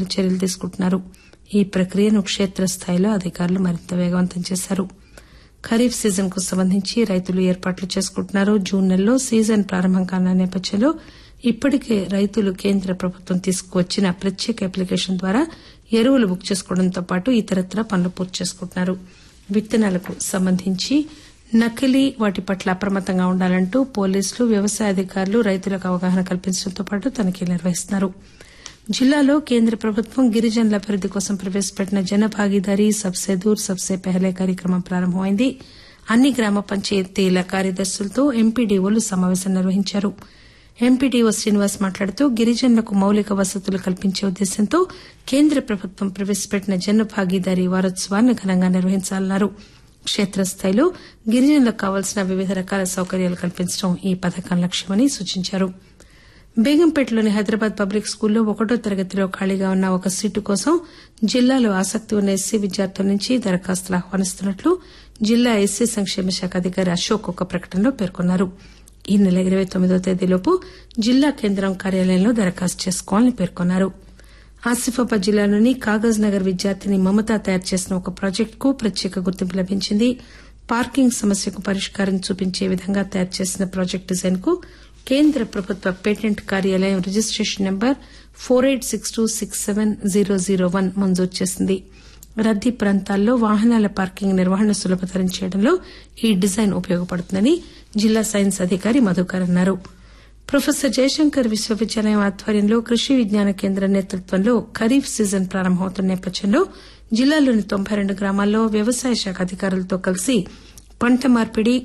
అధికారులు చర్యలు తీసుకుంటున్నారు ఈ ప్రక్రియను క్షేత్రస్థాయిలో అధికారులు మరింత వేగవంతం చేశారు ఖరీఫ్ సీజన్ కు సంబంధించి రైతులు ఏర్పాట్లు చేసుకుంటున్నారు జూన్ నెలలో సీజన్ ప్రారంభం కానున్న నేపథ్యంలో ఇప్పటికే రైతులు కేంద్ర ప్రభుత్వం తీసుకువచ్చిన ప్రత్యేక అప్లికేషన్ ద్వారా ఎరువులు బుక్ చేసుకోవడంతో పాటు ఇతరత్రా పనులు పూర్తి చేసుకుంటున్నారు విత్తనాలకు సంబంధించి నకిలీ వాటి పట్ల అప్రమత్తంగా ఉండాలంటూ పోలీసులు వ్యవసాయ అధికారులు రైతులకు అవగాహన కల్పించడంతో పాటు తనిఖీలు నిర్వహిస్తున్నారు జిల్లాలో కేంద్ర ప్రభుత్వం గిరిజనుల అభివృద్ది కోసం ప్రవేశపెట్టిన జన భాగీదారీ సబ్సే దూర్ సబ్సే పెహలే కార్యక్రమం ప్రారంభమైంది అన్ని గ్రామ పంచాయతీల కార్యదర్శులతో ఎంపీడీఓలు సమావేశం నిర్వహించారు ఎంపీడీఓ శ్రీనివాస్ మాట్లాడుతూ గిరిజనులకు మౌలిక వసతులు కల్పించే ఉద్దేశంతో కేంద్ర ప్రభుత్వం ప్రవేశపెట్టిన జన భాగీదారీ వారోత్సవాన్ని ఘనంగా నిర్వహించాలన్నారు క్షేత్రస్థాయిలో గిరిజనులకు కావాల్సిన వివిధ రకాల సౌకర్యాలు కల్పించడం ఈ పథకం లక్ష్యమని సూచించారు బేగంపేటలోని హైదరాబాద్ పబ్లిక్ స్కూల్లో ఒకటో తరగతిలో ఖాళీగా ఉన్న ఒక సీటు కోసం జిల్లాలో ఆసక్తి ఉన్న ఎస్సీ విద్యార్థుల నుంచి దరఖాస్తులు ఆహ్వానిస్తున్నట్లు జిల్లా ఎస్సీ సంక్షేమ శాఖ అధికారి అశోక్ ఒక ప్రకటనలో పేర్కొన్నారు ఈ నెల ఇరవై తొమ్మిదో తేదీలోపు జిల్లా కేంద్రం కార్యాలయంలో దరఖాస్తు చేసుకోవాలని పేర్కొన్నారు ఆసిఫాబాద్ జిల్లాలోని కాగజ్ నగర్ విద్యార్థిని మమత తయారు చేసిన ఒక ప్రాజెక్టుకు ప్రత్యేక గుర్తింపు లభించింది పార్కింగ్ సమస్యకు పరిష్కారం చూపించే విధంగా తయారు చేసిన ప్రాజెక్టు డిజైన్ కు కేంద్ర ప్రభుత్వ పేటెంట్ కార్యాలయం registration number four eight six two six seven zero zero one మంజూరు చేసింది రద్దీ ప్రాంతాల్లో వాహనాల పార్కింగ్ నిర్వహణ సులభతరం చేయడంలో ఈ డిజైన్ ఉపయోగపడుతుందని జిల్లా సైన్స్ అధికారి మధుకర్ అన్నారు ప్రొఫెసర్ జయశంకర్ విశ్వవిద్యాలయం ఆధ్వర్యంలో కృషి విజ్ఞాన కేంద్రం నేతృత్వంలో ఖరీఫ్ సీజన్ ప్రారంభమవుతున్న నేపథ్యంలో జిల్లాలోని తొంభై రెండు గ్రామాల్లో వ్యవసాయ శాఖ అధికారులతో కలిసి పంట మార్పిడి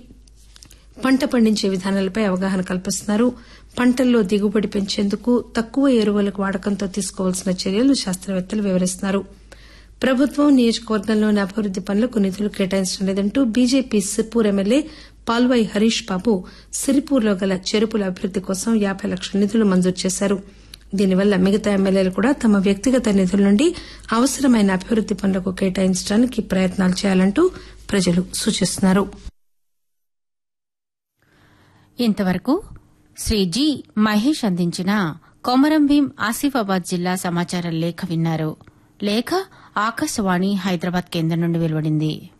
పంట పండించే విధానాలపై అవగాహన కల్పిస్తున్నారు పంటల్లో దిగుబడి పెంచేందుకు తక్కువ ఎరువులకు వాడకంతో తీసుకోవాల్సిన చర్యలు శాస్త్రవేత్తలు వివరిస్తున్నారు ప్రభుత్వం నియోజకవర్గంలోని అభివృద్ది పనులకు నిధులు కేటాయించడం లేదంటూ బీజేపీ సిర్పూర్ ఎమ్మెల్యే పాల్వాయి హరీష్ బాబు సిరిపూర్లో గల చెరుపుల అభివృద్ది కోసం యాబై లక్షల నిధులు మంజూరు చేశారు దీనివల్ల మిగతా ఎమ్మెల్యేలు కూడా తమ వ్యక్తిగత నిధుల నుండి అవసరమైన అభివృద్ది పనులకు కేటాయించడానికి ప్రయత్నాలు చేయాలంటూ ప్రజలు సూచిస్తున్నారు ఇంతవరకు శ్రీ జి మహేష్ అందించిన కొమరం భీం ఆసిఫాబాద్ జిల్లా సమాచార లేఖ విన్నారు లేఖ ఆకాశవాణి హైదరాబాద్ కేంద్రం నుండి వెలువడింది